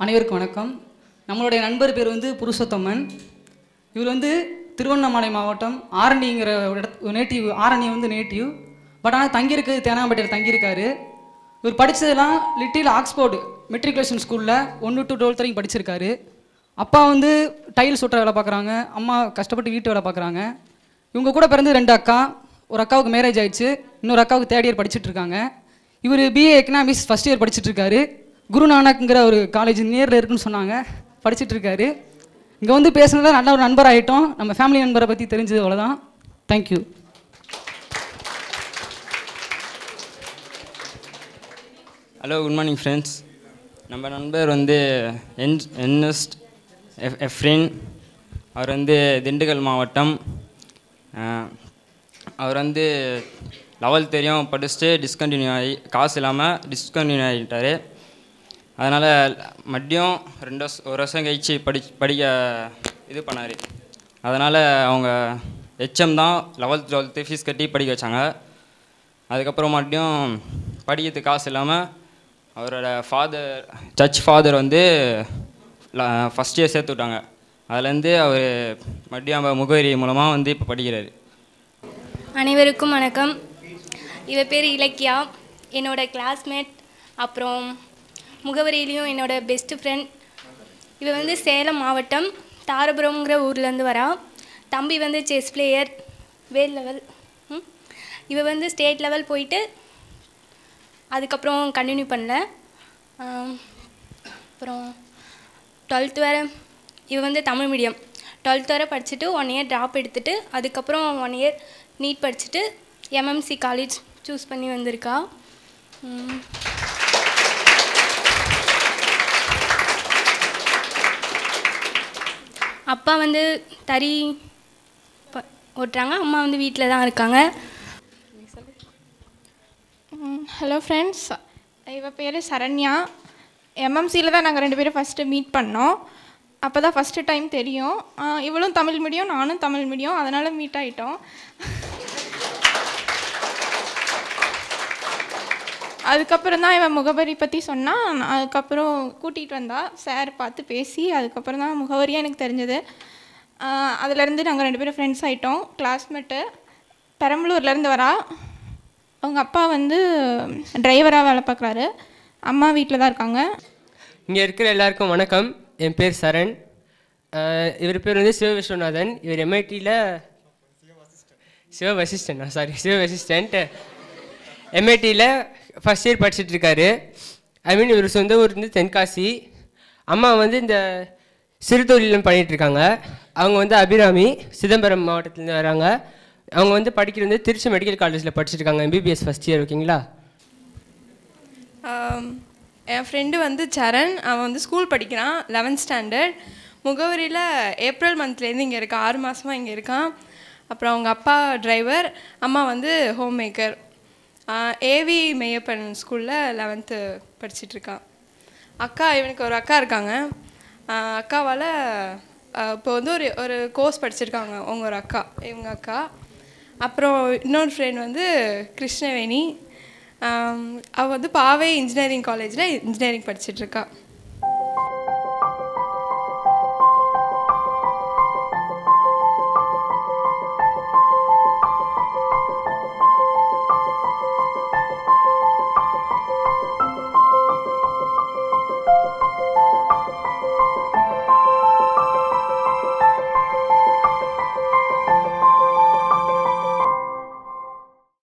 அனைவருக்கும் வணக்கம் நம்மளுடைய நண்பர் பேர் வந்து புருஷோத்தமன் இவர் வந்து திருவண்ணாமலை மாவட்டம் ஆரணிங்கிற ஒரு இடத்து நேட்டிவ் ஆரணி வந்து நேட்டிவ் பட் ஆனால் தங்கியிருக்கு தேனாம்பேட்டையில் தங்கியிருக்காரு இவர் படித்ததெல்லாம் லிட்டில் ஆக்ஸ்போர்டு மெட்ரிகுலேஷன் ஸ்கூலில் ஒன்று டு டுவெல்த் வரைக்கும் படிச்சிருக்காரு அப்பா வந்து டைல்ஸ் ஒட்டுற வேலை பார்க்குறாங்க அம்மா கஷ்டப்பட்டு வீட்டு வேலை பார்க்குறாங்க இவங்க கூட பிறந்து ரெண்டு அக்கா ஒரு அக்காவுக்கு மேரேஜ் ஆயிடுச்சு இன்னொரு அக்காவுக்கு தேர்ட் இயர் படிச்சுட்டு இருக்காங்க இவர் பிஏ எக்கனாமிக்ஸ் ஃபஸ்ட் இயர் படிச்சுட்டு இருக்காரு குருநானக்ங்கிற ஒரு காலேஜ் நியரில் இருக்குன்னு சொன்னாங்க படிச்சுட்டு இருக்காரு இங்கே வந்து பேசுனதா நல்ல ஒரு நண்பர் ஆகிட்டோம் நம்ம ஃபேமிலி நண்பரை பற்றி தெரிஞ்சது அவ்வளோதான் thank you hello good morning friends நம்ம நண்பர் வந்து என் என்எஸ்ட் எஃப் எஃப்ரின் அவர் வந்து திண்டுக்கல் மாவட்டம் அஹ், அவர் வந்து லெவல்த் தெரியும் படிச்சுட்டு டிஸ்கண்டினியூ ஆகி காசு இல்லாமல் டிஸ்கண்டினியூ ஆகிட்டார் அதனால் மறுபடியும் ரெண்டு வருஷம் ஒரு வருஷம் கழிச்சு படி படிக்க இது பண்ணார் அதனால் அவங்க ஹெச்எம் தான் லெவல்த் டுவெல்த்து ஃபீஸ் கட்டி படிக்க வச்சாங்க அதுக்கப்புறம் மறுபடியும் படிக்கிறதுக்கு காசு இல்லாமல் அவரோட ஃபாதர் சர்ச் ஃபாதர் வந்து ஃபஸ்ட் இயர் சேர்த்து விட்டாங்க அதுலேருந்து அவர் மறுபடியும் நம்ம முகவரி மூலமாக வந்து இப்போ படிக்கிறாரு அனைவருக்கும் வணக்கம் இவ பேர் இலக்கியா என்னோட கிளாஸ்மேட் அப்புறம் முகவரியிலையும் என்னோட பெஸ்ட் ஃப்ரெண்ட் இவ வந்து சேலம் மாவட்டம் தாரபுரம்ங்கிற ஊர்லேருந்து வரா தம்பி வந்து செஸ் பிளேயர் வேல் லெவல் ம். இவ வந்து ஸ்டேட் லெவல் போயிட்டு அதுக்கப்புறம் கண்டினியூ பண்ணல ஆம், அப்புறம் டுவெல்த் வேறு இவ வந்து தமிழ் மீடியம் டுவெல்த் வரை படிச்சுட்டு ஒன் இயர் ட்ராப் எடுத்துட்டு அதுக்கப்புறம் ஒன் இயர் நீட் படிச்சுட்டு எம்எம்சி காலேஜ் சூஸ் பண்ணி வந்திருக்கா ம். அப்பா வந்து தறி ப- ஓட்டுறாங்க அம்மா வந்து வீட்டில் தான் இருக்காங்க ஹலோ ஃப்ரெண்ட்ஸ் இவ பேர் சரண்யா எம்எம்சியில் தான் நாங்கள் ரெண்டு பேரும் ஃபஸ்ட்டு மீட் பண்ணோம் அப்போ தான் ஃபஸ்ட்டு டைம் தெரியும் ஆஹ் இவளும் தமிழ் மீடியம் நானும் தமிழ் மீடியம் அதனால் மீட் ஆகிட்டோம் அதுக்கப்புறம் தான் இவன் முகவரி பற்றி சொன்னால் அதுக்கப்புறம் கூட்டிகிட்டு வந்தா சார் பார்த்து பேசி அதுக்கப்புறம் தான் முகவரியாக எனக்கு தெரிஞ்சது ஆஹ் அதுலேருந்து நாங்கள் ரெண்டு பேரும் ஃப்ரெண்ட்ஸ் ஆகிட்டோம் கிளாஸ்மேட்டு பெரம்பலூர்லேருந்து வரா அவங்க அப்பா வந்து டிரைவராக வேலை பார்க்குறாரு அம்மா வீட்டில் தான் இருக்காங்க இங்கே இருக்கிற எல்லாருக்கும் வணக்கம் என் பேர் சரண் அஹ் இவர் பேர் வந்து சிவ விஸ்வநாதன் இவர் எம்ஐடியில் சிவ வசிஸ்டன்ட் சாரி சிவ வசிஸ்டன்ட் எம்ஐடியில் ஃபஸ்ட் இயர் படிச்சுட்டு இருக்காரு ஐ மீன் இவர் சொந்த ஊர் வந்து தென்காசி அம்மா வந்து இந்த சிறு தொழிலும் பண்ணிட்டு இருக்காங்க அவங்க வந்து அபிராமி சிதம்பரம் மாவட்டத்துலேருந்து வராங்க அவங்க வந்து படிக்கிறது வந்து திருச்சி மெடிக்கல் காலேஜில் படிச்சுட்டு இருக்காங்க எம்பிபிஎஸ் ஃபஸ்ட் இயர் ஓகேங்களா ஆம், என் ஃப்ரெண்டு வந்து சரண் அவன் வந்து ஸ்கூல் படிக்கிறான் லெவன்த் ஸ்டாண்டர்ட் முகவரியில் ஏப்ரல் மந்த்லேருந்து இங்கே இருக்கான் ஆறு மாதமாக இங்கே இருக்கான் அப்புறம் அவங்க அப்பா டிரைவர் அம்மா வந்து ஹோம் மேக்கர் ஏவி மெய்யப்பன் ஸ்கூலில் லெவன்த்து படிச்சிட்ருக்கான் அக்கா இவனுக்கு ஒரு அக்கா இருக்காங்க அக்காவால் இப்போ வந்து ஒரு ஒரு கோர்ஸ் படிச்சிருக்காங்க அவங்க ஒரு அக்கா இவங்க அக்கா அப்புறம் இன்னொரு ஃப்ரெண்ட் வந்து கிருஷ்ணவேணி ஆம், அவ வந்து பாவை இன்ஜினியரிங் காலேஜில் இன்ஜினியரிங் படிச்சிட்ருக்கா